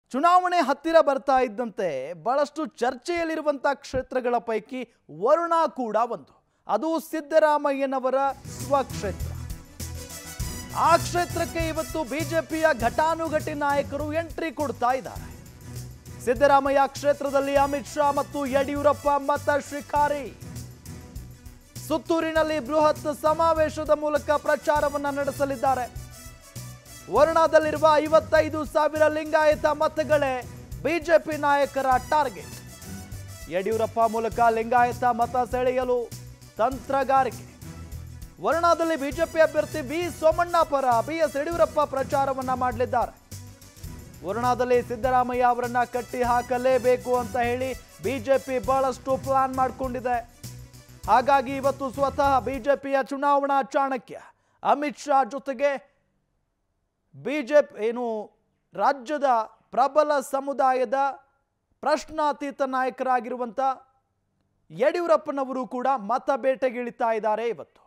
ಚುನಾವಣೆ ಹತ್ತಿರ ಬರ್ತಾ ಇದ್ದಂತೆ ಬಹಳಷ್ಟು ಚರ್ಚೆಯಲ್ಲಿರುವಂಥ ಕ್ಷೇತ್ರಗಳ ಪೈಕಿ ವರುಣ ಕೂಡ ಒಂದು ಅದು ಸಿದ್ದರಾಮಯ್ಯನವರ ಸ್ವಕ್ಷೇತ್ರ ಆ ಕ್ಷೇತ್ರಕ್ಕೆ ಇವತ್ತು ಬಿಜೆಪಿಯ ಘಟಾನುಘಟಿ ನಾಯಕರು ಎಂಟ್ರಿ ಕೊಡ್ತಾ ಇದ್ದಾರೆ ಸಿದ್ದರಾಮಯ್ಯ ಕ್ಷೇತ್ರದಲ್ಲಿ ಅಮಿತ್ ಶಾ ಮತ್ತು ಯಡಿಯೂರಪ್ಪ ಮತ ಶಿಕಾರಿ ಸುತ್ತೂರಿನಲ್ಲಿ ಬೃಹತ್ ಸಮಾವೇಶದ ಮೂಲಕ ಪ್ರಚಾರವನ್ನ ನಡೆಸಲಿದ್ದಾರೆ ವರುಣಾದಲ್ಲಿರುವ ಐವತ್ತೈದು ಸಾವಿರ ಲಿಂಗಾಯತ ಮತಗಳೇ ಬಿಜೆಪಿ ನಾಯಕರ ಟಾರ್ಗೆಟ್ ಯಡಿಯೂರಪ್ಪ ಮೂಲಕ ಲಿಂಗಾಯತ ಮತ ಸೆಳೆಯಲು ತಂತ್ರಗಾರಿಕೆ ವರುಣಾದಲ್ಲಿ ಬಿಜೆಪಿ ಅಭ್ಯರ್ಥಿ ಬಿ ಸೋಮಣ್ಣ ಪರ ಬಿ ಎಸ್ ಯಡಿಯೂರಪ್ಪ ಪ್ರಚಾರವನ್ನ ಮಾಡಲಿದ್ದಾರೆ ವರುಣಾದಲ್ಲಿ ಸಿದ್ದರಾಮಯ್ಯ ಅವರನ್ನ ಕಟ್ಟಿ ಹಾಕಲೇಬೇಕು ಅಂತ ಹೇಳಿ ಬಿಜೆಪಿ ಬಹಳಷ್ಟು ಪ್ಲಾನ್ ಮಾಡಿಕೊಂಡಿದೆ ಹಾಗಾಗಿ ಇವತ್ತು ಸ್ವತಃ ಬಿಜೆಪಿಯ ಚುನಾವಣಾ ಚಾಣಕ್ಯ ಅಮಿತ್ ಶಾ ಜೊತೆಗೆ ಬಿಜೆಪಿ ಏನು ರಾಜ್ಯದ ಪ್ರಬಲ ಸಮುದಾಯದ ಪ್ರಶ್ನಾತೀತ ನಾಯಕರಾಗಿರುವಂಥ ಯಡಿಯೂರಪ್ಪನವರು ಕೂಡ ಮತ ಬೇಟೆಗಿಳಿತಾ ಇದ್ದಾರೆ ಇವತ್ತು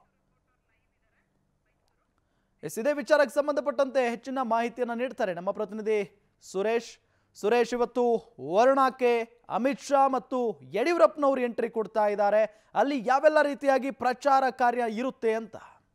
ಎಸ್ ಇದೇ ವಿಚಾರಕ್ಕೆ ಸಂಬಂಧಪಟ್ಟಂತೆ ಹೆಚ್ಚಿನ ಮಾಹಿತಿಯನ್ನು ನೀಡ್ತಾರೆ ನಮ್ಮ ಪ್ರತಿನಿಧಿ ಸುರೇಶ್ ಸುರೇಶ್ ಇವತ್ತು ವರುಣಾಕ್ಕೆ ಅಮಿತ್ ಶಾ ಮತ್ತು ಯಡಿಯೂರಪ್ಪನವರು ಎಂಟ್ರಿ ಕೊಡ್ತಾ ಇದ್ದಾರೆ ಅಲ್ಲಿ ಯಾವೆಲ್ಲ ರೀತಿಯಾಗಿ ಪ್ರಚಾರ ಕಾರ್ಯ ಇರುತ್ತೆ ಅಂತ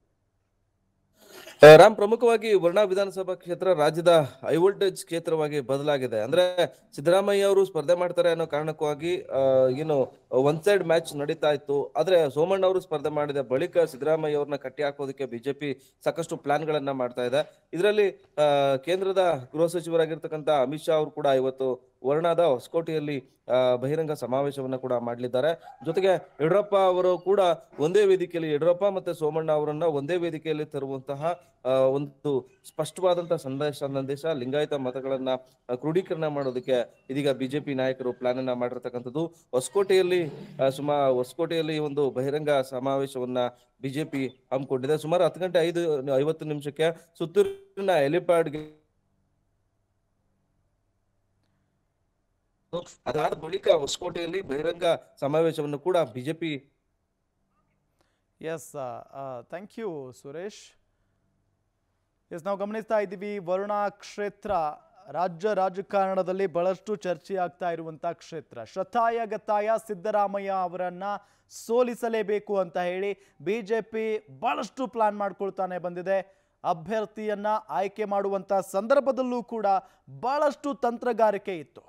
ಆ, ರಾಮ್ ಪ್ರಮುಖವಾಗಿ ವರ್ಣಾ ವಿಧಾನಸಭಾ ಕ್ಷೇತ್ರ ರಾಜ್ಯದ ಹೈ ವೋಲ್ಟೇಜ್ ಕ್ಷೇತ್ರವಾಗಿ ಬದಲಾಗಿದೆ ಅಂದ್ರೆ ಸಿದ್ದರಾಮಯ್ಯ ಅವರು ಸ್ಪರ್ಧೆ ಮಾಡ್ತಾರೆ ಅನ್ನೋ ಕಾರಣಕ್ಕಾಗಿ ಆ, ಏನು ಒನ್ ಸೈಡ್ ಮ್ಯಾಚ್ ನಡೀತಾ ಇತ್ತು ಆದ್ರೆ ಸೋಮಣ್ಣ ಅವರು ಸ್ಪರ್ಧೆ ಮಾಡಿದ ಬಳಿಕ ಸಿದ್ದರಾಮಯ್ಯ ಅವ್ರನ್ನ ಕಟ್ಟಿ ಹಾಕೋದಕ್ಕೆ ಬಿಜೆಪಿ ಸಾಕಷ್ಟು ಪ್ಲಾನ್ ಗಳನ್ನ ಮಾಡ್ತಾ ಇದೆ ಇದರಲ್ಲಿ ಆ, ಕೇಂದ್ರದ ಗೃಹ ಸಚಿವರಾಗಿರ್ತಕ್ಕಂಥ ಅಮಿತ್ ಶಾ ಅವರು ಕೂಡ ಇವತ್ತು ವರ್ಣಾದ ಹೊಸಕೋಟೆಯಲ್ಲಿ ಆ, ಬಹಿರಂಗ ಸಮಾವೇಶವನ್ನ ಕೂಡ ಮಾಡಲಿದ್ದಾರೆ ಜೊತೆಗೆ ಯಡಿಯೂರಪ್ಪ ಅವರು ಕೂಡ ಒಂದೇ ವೇದಿಕೆಯಲ್ಲಿ ಯಡಿಯೂರಪ್ಪ ಮತ್ತೆ ಸೋಮಣ್ಣ ಅವರನ್ನ ಒಂದೇ ವೇದಿಕೆಯಲ್ಲಿ ತರುವಂತಹ ಆ, ಒಂದು ಸ್ಪಷ್ಟವಾದಂತಹ ಸಂದೇಶ ಸಂದೇಶ ಲಿಂಗಾಯತ ಮತಗಳನ್ನ ಆ, ಕ್ರೋಢೀಕರಣ ಮಾಡೋದಕ್ಕೆ ಇದೀಗ ಬಿಜೆಪಿ ನಾಯಕರು ಪ್ಲಾನ್ ಅನ್ನ ಮಾಡಿರ್ತಕ್ಕಂಥದ್ದು ಹೊಸಕೋಟೆಯಲ್ಲಿ ಆ, ಸುಮಾ ಹೊಸಕೋಟೆಯಲ್ಲಿ ಒಂದು ಬಹಿರಂಗ ಸಮಾವೇಶವನ್ನ ಬಿಜೆಪಿ ಹಮ್ಮಿಕೊಂಡಿದೆ ಸುಮಾರು ಹತ್ತು ಗಂಟೆ ಐದು ಐವತ್ತು ನಿಮಿಷಕ್ಕೆ ಸುತ್ತೂರಿನ ಹೆಲಿಪ್ಯಾಡ್ಗೆ ಅದಾದ ಬಳಿಕ ಹೊಸಕೋಟೆಯಲ್ಲಿ ಬಹಿರಂಗ ಸಮಾವೇಶವನ್ನು ಕೂಡ BJP yes thank you Suresh yes ನಾವು ಗಮನಿಸ್ತಾ ಇದ್ದೀವಿ ವರುಣಾ ಕ್ಷೇತ್ರ ರಾಜ್ಯ ರಾಜಕಾರಣದಲ್ಲಿ ಬಹಳಷ್ಟು ಚರ್ಚೆ ಆಗ್ತಾ ಇರುವಂಥ ಕ್ಷೇತ್ರ ಶತಾಯ ಗತಾಯ ಸಿದ್ದರಾಮಯ್ಯ ಅವರನ್ನ ಸೋಲಿಸಲೇಬೇಕು ಅಂತ ಹೇಳಿ ಬಿ ಜೆ ಪಿ ಬಹಳಷ್ಟು ಪ್ಲಾನ್ ಮಾಡ್ಕೊಳ್ತಾನೆ ಬಂದಿದೆ ಅಭ್ಯರ್ಥಿಯನ್ನ ಆಯ್ಕೆ ಮಾಡುವಂಥ ಸಂದರ್ಭದಲ್ಲೂ ಕೂಡ ಬಹಳಷ್ಟು ತಂತ್ರಗಾರಿಕೆ ಇತ್ತು